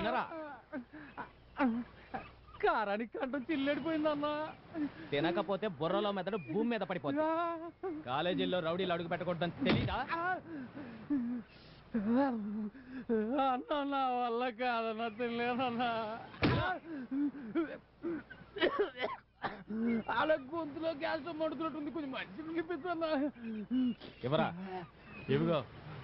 తినరా కారానికి కంఠం చిల్లెడిపోయిందన్నా తినకపోతే బుర్రలో మెదడు భూమి మీద పడిపోతుంది కాలేజీల్లో రౌడీలు అడుగు పెట్టకూడదని తెలీదా అన్నా నా వల్ల కాదన్నా తినలేదన్నా అలా గొంతులో గ్యాస్ మడుతున్నట్టుంది కొంచెం మంచిగా నిప్పిస్తున్నా ఇవరా ఇవిగో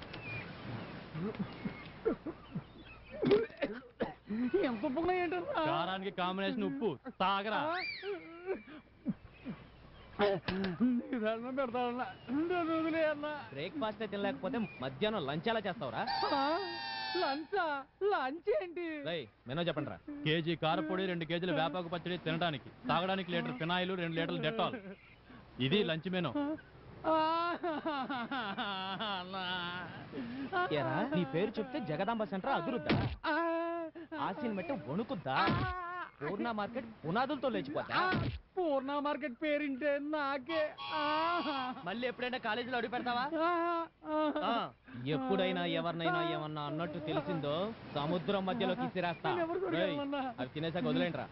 ఎంత ఉప్పుకున్నా ఏంటన్నా కారానికి కాంబినేషన్ ఉప్పు తాగరా దండం పెడతానన్నా నన్ను వదిలే అన్నా బ్రేక్ఫాస్ట్ తినలేకపోతే మధ్యాహ్నం లంచ్ ఎలా చేస్తావురా లంచా లంచ్ ఏంటి రేయ్ మెనో చెప్పండి రా కేజీ కారపొడి రెండు కేజీలు వేపాకు పచ్చడి తినడానికి తాగడానికి లీటర్ ఫినాయిల్ రెండు లీటర్లు డెటాల్ ఇది లంచ్ మెనూ ఏరా, నీ పేరు చెప్తే జగదాంబ సెంటర్ అదురుద్దా ఆసిన్ మెట్ట వణుకుద్దా పూర్ణ మార్కెట్ పునాదులతో లేచిపోతా పూర్ణ మార్కెట్ పేరింటే నాకే మళ్ళీ ఎప్పుడైనా కాలేజీలో అడుగు పెడతావా ఆ, ఎప్పుడైనా ఎవరినైనా ఏమన్నా అన్నట్టు తెలిసిందో సముద్రం మధ్యలోకి ఇసిరేస్తా నేను ఎవరు కూడా రేయ్, వెళ్ళమన్నా? అవి తినేసాక వదిలేంట్రా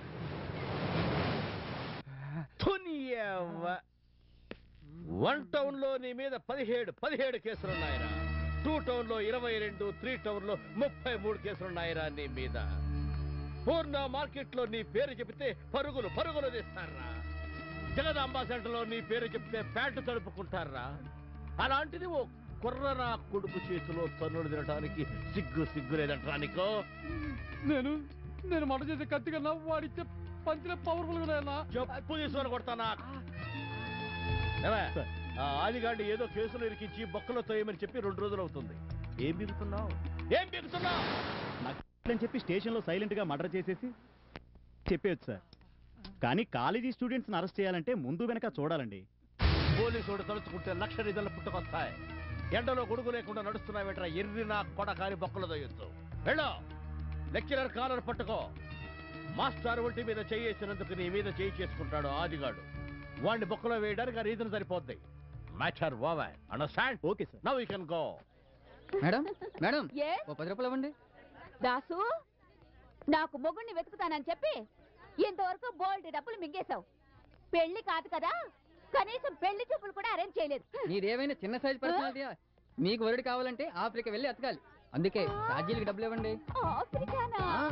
వన్ టౌన్ లో నీ మీద పదిహేడు పదిహేడు కేసులున్నాయిరా టూ టౌన్ లో ఇరవై రెండు త్రీ టౌన్ లో ముప్పై మూడు కేసులున్నాయిరా నీ మీద పూర్ణ మార్కెట్ లో నీ పేరు చెబితే పరుగులు పరుగులు తీస్తారా జగదాంబ సెంటర్ లో నీ పేరు చెప్తే ప్యాంటు తడుపుకుంటారా అలాంటిది ఓ కుర్రనా కొడుకు చేతిలో తన్నులు తినడానికి సిగ్గు సిగ్గు లేదంటరా నీకు నేను నేను మంట చేసే కత్తి కన్నా వాడిచ్చే పంచిన పవర్ఫుల్ ఉన్నాయన్నా చెప్పు తీసుకొని కొడతానా ఏమే? ఆ ఆదిగాడిని ఏదో కేసులో ఇరికించి బొక్కలో తోయమని చెప్పి రెండు రోజులు అవుతుంది ఏం బిగుతున్నావు ఏం బిగుతున్నావు అని చెప్పి స్టేషన్లో సైలెంట్ గా మర్డర్ చేసేసి చెప్పేయచ్చు సార్ కానీ కాలేజీ స్టూడెంట్స్ని అరెస్ట్ చేయాలంటే ముందు వెనక చూడాలండి పోలీసుడు తలుచుకుంటే లక్ష నిధులు పుట్టుకొస్తాయి ఎండలో గొడుగు లేకుండా నడుస్తున్నావేట్రా ఎర్రి నా కొడకాని బొక్కలు తోయొచ్చు వెళ్ళు లెక్చరర్ కాలర్ పట్టుకో మాస్టర్ ఒంటి మీద చేయేసినందుకు నీ మీద చేయి చేసుకుంటాడు ఆదిగాడు వాడిని బొక్కలో వేయడానికి ఆ రీజన్ సరిపోద్ది matter over understand okay sir now you can go madam madam ఏ ఓ పది రూపాయలు ఇవ్వండి దాసు నాకు మొగుణ్ణి వెతుకుతానని చెప్పి ఇంతవరకు బోల్డ్ డబ్బులు మింగేశావు పెళ్లి కాదు కదా కనీసం పెళ్లి చూపులు కూడా అరేంజ్ చేయలేదు నీదేమైనా చిన్న సైజ్ పర్సనాలిటీయా మీకు వరుడు కావాలంటే ఆఫ్రికా వెళ్ళి ఎతకాలి అందుకే ఛార్జీలకు డబ్బులు ఇవ్వండి ఆఫ్రికానా ఆ.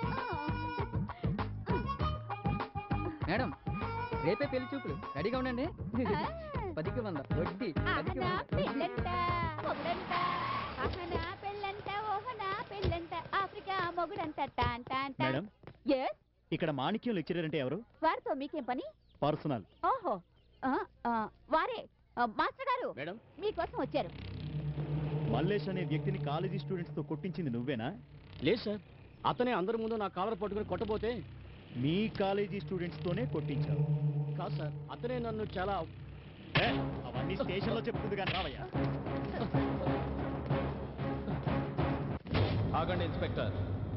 మేడం రేపే పెళ్లి చూపులు రెడీగా ఉండండి పదికి వంద వడ్డీ పదికి ఆహనా వంద పెళ్ళంట మొగుడంట ఆహనా పెళ్ళంట ఓహనా పెళ్ళంట ఆఫ్రికా మొగుడంట టాన్ టాన్ టాన్ మేడం ఎస్ ఇక్కడ మాణిక్యం లెక్చరర్ అంటే ఎవరు వారితో మీకేం పని పర్సనల్ ఓహో ఆ, ఆ, వారే ఆ, మాస్టర్ గారు మేడం మీకోసం వచ్చారు మల్లేష్ అనే వ్యక్తిని కాలేజీ స్టూడెంట్స్ తో కొట్టించింది నువ్వేనా లేదు సార్ అతనే అందరి ముందు నా కాలర్ పట్టుకుని కొట్టబోతే మీ కాలేజీ స్టూడెంట్స్ తోనే కొట్టించావు కాదు సార్ అతనే నన్ను చాలా ఏ, అవన్నీ స్టేషన్ లో చెప్తుంది కానీ రావయ్యా ఆగండి ఇన్స్పెక్టర్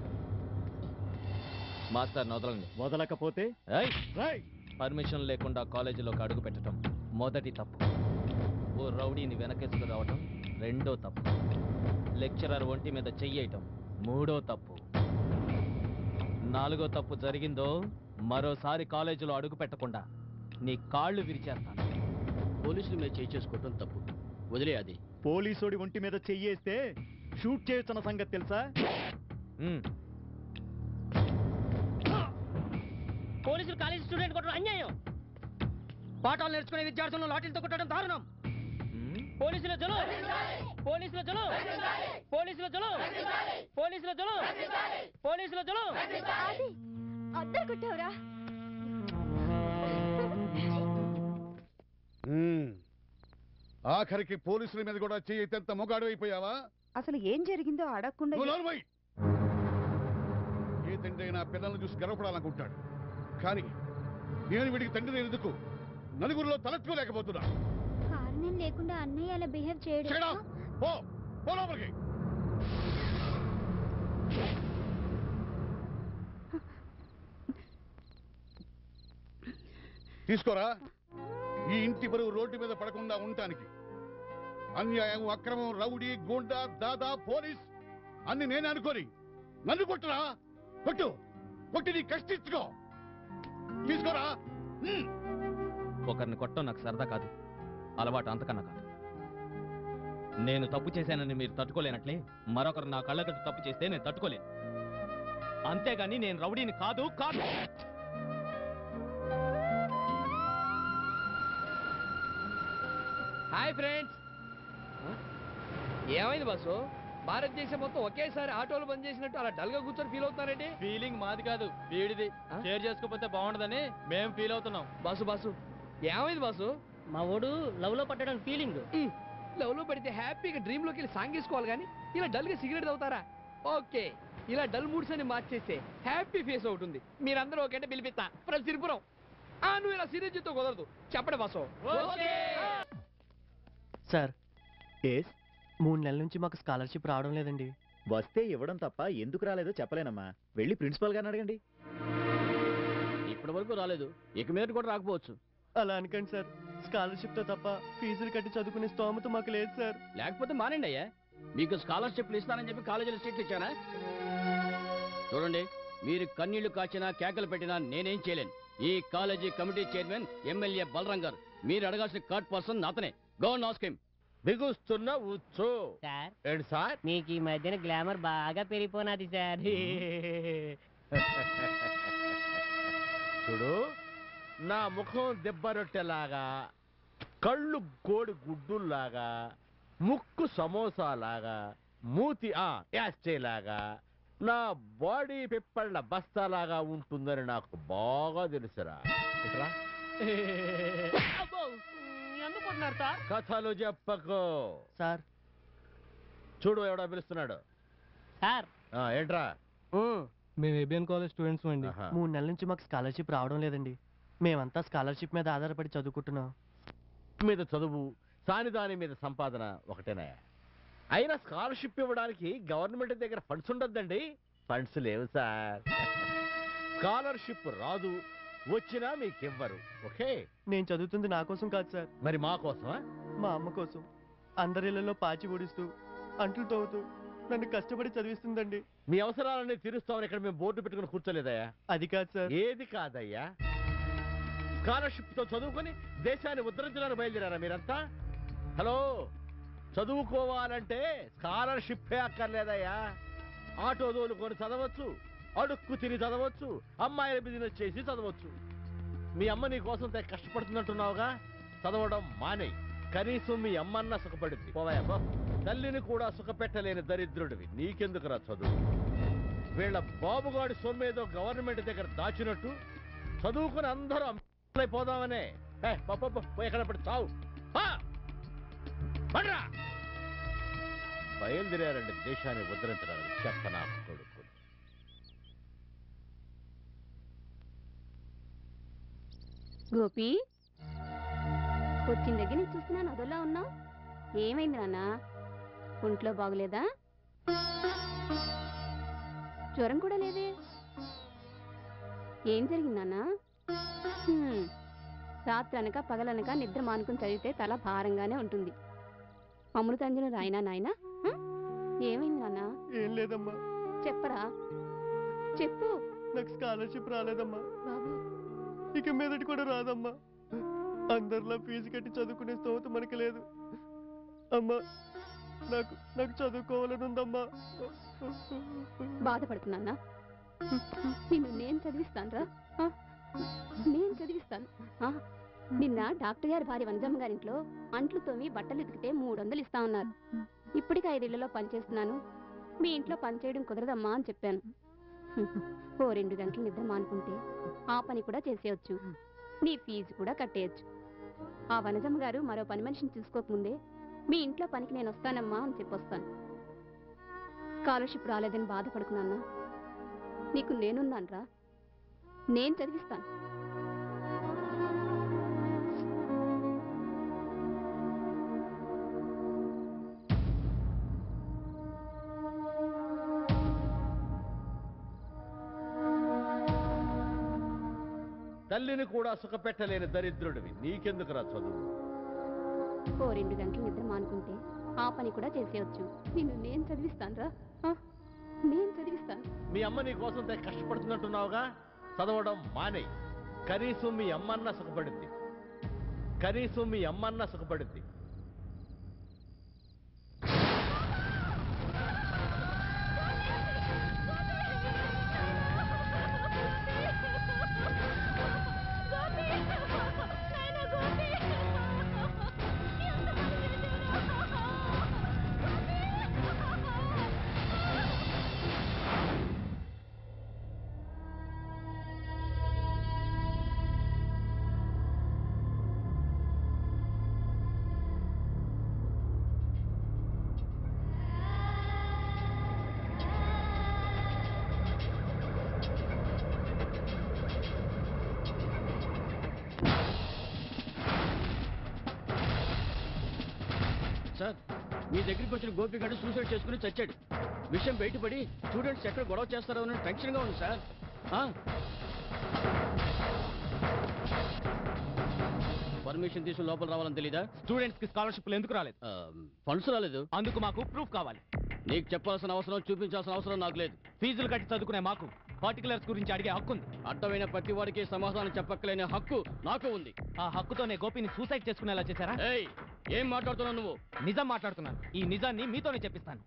మాస్టర్ వదలండి వదలకపోతే ఏయ్ రేయ్! పర్మిషన్ లేకుండా కాలేజీలోకి అడుగు పెట్టడం మొదటి తప్పు ఓ రౌడీని వెనకేసుకు రావటం రెండో తప్పు లెక్చరర్ ఒంటి మీద చెయ్యటం మూడో తప్పు నాలుగో తప్పు జరిగిందో మరోసారి కాలేజీలో అడుగు పెట్టకుండా నీ కాళ్ళు విరిచేస్తాను పోలీసులు మీద చేయి చేసుకోవటం తప్పు వదిలే అది పోలీసోడి ఒంటి మీద చెయ్యేస్తే షూట్ చేయొచ్చన్న సంగతి తెలుసా ఉమ్. పోలీసులు కాలేజీ స్టూడెంట్ కొట్టడం అన్యాయం పాఠాలు నేర్చుకునే విద్యార్థులను లాఠీలతో కొట్టడం దారుణం ఉమ్. పోలీసుల జలు పోలీసుల జలు పోలీసుల జలు పోలీసుల జలు పోలీసుల జలు అది అందరు కొట్టావురా ఆఖరికి పోలీసుల మీద కూడా చేయతెంత మొగాడు అయిపోయావా అసలు ఏం జరిగిందో అడగకుండా నువ్వు నోరుమూయ్. ఏ తండ్రి అయినా పిల్లల్ని చూసి గర్వపడాలనుకుంటాడు కానీ నేను వీడికి తండ్రి ఎందుకు నలుగురిలో తలెత్తుకోలేకపోతున్నా కారణం లేకుండా అన్నయ్య అలా బిహేవ్ చెడా పో పో లోపలికి తీసుకోరా ఈ ఇంటి బరువు రోడ్డు మీద పడకుండా ఉండటానికి అన్యాయం అక్రమం రౌడీ గూండా దాదా పోలీస్ అన్ని నేనే అనుకోని నన్ను కొట్టురా కొట్టు కొట్టి నీ కష్టించుకో తీసుకోరా హ్మ్. ఒకరిని కొట్టడం నాకు సరదా కాదు అలవాటు అంతకన్నా కాదు నేను తప్పు చేశానని మీరు తట్టుకోలేనట్లే మరొకరు నా కళ్ళగట్టు తప్పు చేస్తే నేను తట్టుకోలేను అంతేగాని నేను రౌడీని కాదు కాదు హాయ్ ఫ్రెండ్స్ ఏమైంది బస్సు భారతదేశం మొత్తం ఒకేసారి ఆటోలు బంద్ చేసినట్టు అలా డల్ గా కూర్చొని ఫీల్ అవుతున్నారండి ఫీలింగ్ మాది కాదు వీడిది ఆ? షేర్ చేసుకోకపోతే బాగుండదని మేము ఫీల్ అవుతున్నాం బస్సు బస్సు ఏమైంది బస్సు మా ఓడు లవ్ లో పట్టడం ఫీలింగ్ లవ్ లో పడితే హ్యాపీగా డ్రీమ్ లోకి వెళ్ళి సాంగ్ వేసుకోవాలి కానీ ఇలా డల్ గా సిగరెట్ తాగుతారా ఓకే ఇలా డల్ మూడ్స్ అని మార్చేస్తే హ్యాపీ ఫేస్ అవుతుంది మీరందరూ ఓకే అంటే పిలిపిస్తా ఫ్రెండ్స్ సిరిపురం ఆ నువ్వు ఇలా సీరియస్ తో కుదరదు చెప్పండి బస్సు సార్ ఎస్ మూడు నెలల నుంచి మాకు స్కాలర్షిప్ రావడం లేదండి వస్తే ఇవ్వడం తప్ప ఎందుకు రాలేదో చెప్పలేనమ్మా వెళ్ళి ప్రిన్సిపల్ గారిని అడగండి ఇప్పటి వరకు రాలేదు ఇక మీద కూడా రాకపోవచ్చు అలా అనకండి సార్ స్కాలర్షిప్ తో తప్ప ఫీజులు కట్టి చదువుకునే స్తోమత మాకు లేదు సార్ లేకపోతే మానండి అయ్యా మీకు స్కాలర్షిప్లు ఇస్తానని చెప్పి కాలేజీలో సీట్లు ఇచ్చానా చూడండి మీరు కన్నీళ్లు కాచినా కేకలు పెట్టినా నేనేం చేయలేను ఈ college committee chairman MLA Balaram garu మీరు అడగాల్సిన కార్డ్ పర్సన్ అతనే గవర్న్ ఆస్కిమ్ బిగుస్తున్న ఉచ్చు సార్ ఏంటి సార్ మీకు ఈ మధ్యన గ్లామర్ బాగా పెరిగిపోనాది సార్ చూడు నా ముఖం దెబ్బరొట్టెలాగా కళ్ళు కోడి గుడ్డుల్లాగా ముక్కు సమోసాలాగా మూతి ఆ యాస్చేలాగా నా బాడీ పిప్పళ్ళ బస్తాలాగా ఉంటుందని నాకు బాగా తెలుసురా ఇట్రా ఎందుకుంటున్నారు సార్ కథలు చెప్పకు సార్ చూడు ఎవడో పిలుస్తున్నాడు సార్ ఆ, ఏంట్రా మేము ఏబిఎన్ కాలేజ్ స్టూడెంట్స్ అండి ఆహా. మూడు నెలల నుంచి మాకు స్కాలర్షిప్ రావడం లేదండి మేమంతా స్కాలర్షిప్ మీద ఆధారపడి చదువుకుంటున్నాం మీద చదువు సాని దాని మీద సంపాదన ఒకటేనా అయినా స్కాలర్షిప్ ఇవ్వడానికి గవర్నమెంట్ దగ్గర ఫండ్స్ ఉండొద్దండి ఫండ్స్ లేవు సార్ స్కాలర్షిప్ రాదు వచ్చినా మీకు ఇవ్వరు ఓకే నేను చదువుతుంది నా కోసం కాదు సార్ మరి మా కోసమా మా అమ్మ కోసం అందరిళ్లలో పాచి ఊడిస్తూ అంట్లు తవ్వుతూ నన్ను కష్టపడి చదివిస్తుందండి మీ అవసరాలన్నీ తీరుస్తామని ఇక్కడ మేము బోర్డు పెట్టుకుని కూర్చోలేదయ్యా అది కాదు సార్ ఏది కాదయ్యా స్కాలర్షిప్ తో చదువుకొని దేశాన్ని ఉద్ధరించడానికి బయలుదేరారా మీరంతా హలో చదువుకోవాలంటే స్కాలర్షిప్ అక్కర్లేదయ్యా ఆటో తోలుకొని చదవచ్చు అడుక్కు తిని చదవచ్చు అమ్మాయిల బిజినెస్ చేసి చదవచ్చు మీ అమ్మ నీ కోసం తెగ కష్టపడుతున్నట్టున్నావుగా చదవడం మానే కనీసం మీ అమ్మన్న సుఖపడింది పోవాయా పో. తల్లిని కూడా సుఖపెట్టలేని దరిద్రుడివి నీకెందుకురా చదువు వీళ్ళ బాబుగాడి సొమ్మేదో గవర్నమెంట్ దగ్గర దాచినట్టు చదువుకుని అందరూ అయిపోదామనే ఏ, పో, పో, పో, పోయి ఎక్కడ పడి చావు పా! పడ్రా! బయలుదేరారండి దేశాన్ని ఉద్ధరించడానికి చెప్పనా కొడుకు గోపి వచ్చిన దగ్గర నుంచి చూస్తున్నాను అదోలా ఉన్నావు ఏమైంది నాన్న ఒంట్లో బాగులేదా జ్వరం కూడా లేదే ఏం జరిగింది నాన్న హ్మ్. రాత్రనక పగలనక నిద్ర మానుకుని చదివితే తల భారంగానే ఉంటుంది అమృతాంజను రాయినా నాయన ఏమైంది నాన్న ఏం లేదమ్మా చెప్పరా చెప్పు నాకు స్కాలర్షిప్ రాలేదమ్మా బాబు ఇక మీదటి కూడా రాదమ్మా అందరిలా ఫీజు కట్టి చదువుకునే స్తోమత మనకి లేదు అమ్మా నాకు నాకు చదువుకోవాలని ఉందమ్మా బాధపడుతున్నా నిన్ను నేను చదివిస్తానురా ఆ? నేను చదివిస్తాను ఆ? నిన్న డాక్టర్ గారి భార్య వంజమ్మ గారింట్లో అంట్లు తోమి బట్టలు ఉతికితే మూడు వందలు ఇస్తా ఉన్నారు ఇప్పటికి ఐదేళ్లలో పనిచేస్తున్నాను మీ ఇంట్లో పనిచేయడం కుదరదమ్మా అని చెప్పాను హ్మ్. ఓ రెండు గంటలు నిద్ర మానుకుంటే ఆ పని కూడా చేసేయచ్చు నీ ఫీజు కూడా కట్టేయచ్చు ఆ వనజమ్మ గారు మరో పని మనిషిని చూసుకోకముందే మీ ఇంట్లో పనికి నేను వస్తానమ్మా అని చెప్పొస్తాను స్కాలర్షిప్ రాలేదని బాధపడుకున్నానా నీకు నేనున్నాను రా నేను చదివిస్తాను తల్లిని కూడా సుఖపెట్టలేని దరిద్రుడివి నీకెందుకురా చదువు ఓ రెండు గంటలు నిద్ర మానుకుంటే ఆ పని కూడా చేసేయచ్చు నిన్ను నేను చదివిస్తాను రా నేను చదివిస్తాను మీ అమ్మ నీ కోసం తెగ కష్టపడుతున్నట్టున్నావుగా చదవడం మానే కనీసం మీ అమ్మన్న సుఖపడింది కనీసం మీ అమ్మన్న సుఖపడింది సార్ మీ దగ్గరికి వచ్చిన గోపిగడ్డ సూసైడ్ చేసుకుని చచ్చాడు విషయం బయటపడి స్టూడెంట్స్ ఎక్కడ గొడవ చేస్తారో అని టెన్షన్గా ఉంది సార్ పర్మిషన్ తీసుకుని లోపల రావాలని తెలీదా స్టూడెంట్స్ కి స్కాలర్షిప్లు ఎందుకు రాలేదు ఫండ్స్ రాలేదు అందుకు మాకు ప్రూఫ్ కావాలి నీకు చెప్పాల్సిన అవసరం చూపించాల్సిన అవసరం నాకు లేదు ఫీజులు కట్టి చదువుకునే మాకు పర్టికులర్స్ గురించి అడిగే హక్కు ఉంది అర్థమైన ప్రతి వాడికి సమాధానం చెప్పక్కలేని హక్కు నాకు ఉంది ఆ హక్కుతోనే గోపిని సూసైడ్ చేసుకునేలా చేశారా ఏయ్ ఏం మాట్లాడుతున్నావు నువ్వు నిజం మాట్లాడుతున్నాను ఈ నిజాన్ని మీతోనే చెప్పిస్తాను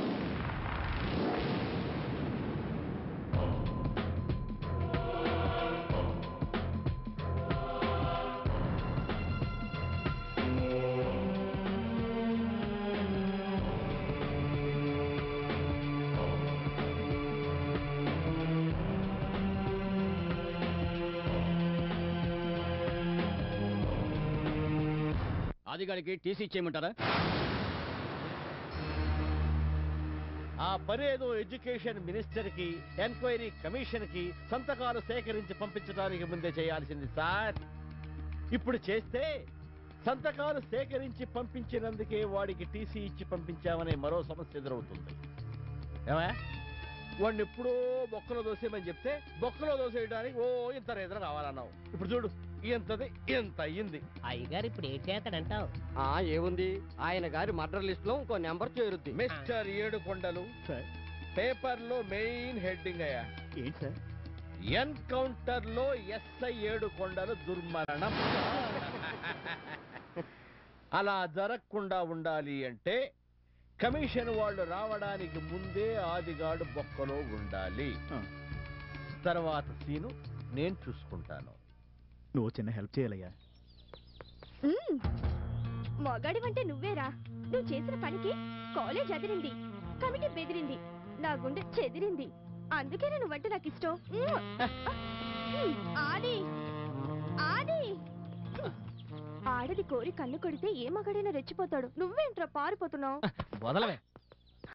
ఆదిగాడికి టీసీ ఇచ్చేయమంటారా ఆ పనేదో ఎడ్యుకేషన్ మినిస్టర్ కి ఎంక్వైరీ కమిషన్ కి సంతకాలు సేకరించి పంపించడానికి ముందే చేయాల్సింది సార్ ఇప్పుడు చేస్తే సంతకాలు సేకరించి పంపించినందుకే వాడికి టీసీ ఇచ్చి పంపించామనే మరో సమస్య ఎదురవుతుంది ఏమా వాడిని ఎప్పుడో బొక్కలో దోసేయమని చెప్తే బొక్కలో దోసేయడానికి ఓ ఇంత రేదన కావాలన్నావు ఇప్పుడు చూడు ఇంతది ఇంత అయ్యింది అయ్యగారు ఇప్పుడు ఏం చేస్తాడంటావు ఆ ఏముంది ఆయన గారి మర్డర్ లిస్ట్ లో ఇంకో నెంబర్ చేరుద్ది మిస్టర్ ఏడు కొండలు సార్ పేపర్ లో మెయిన్ హెడ్డింగ్ అయ్యా ఏంటి సార్ ఎన్కౌంటర్ లో ఎస్ఐ ఏడు కొండలు దుర్మరణం అలా జరగకుండా ఉండాలి అంటే కమిషన్ వాళ్ళు రావడానికి ముందే ఆదిగాడు బొక్కలో ఉండాలి ఆ. తర్వాత సీను నేను చూసుకుంటాను నువ్వు చిన్న హెల్ప్ చేయాలయ్యా మొగాడివంటే నువ్వేరా నువ్వు చేసిన పనికి కాలేజ్ అదిరింది కమిటీ బెదిరింది నా గుండె చెదిరింది అందుకేనే నువ్వంటే నాకు ఇష్టం ఉమ్. ఆది ఆది ఆడది కోరి కన్ను కొడితే ఏ మగాడైనా రెచ్చిపోతాడు నువ్వేంట్రా పారిపోతున్నావు వదలవే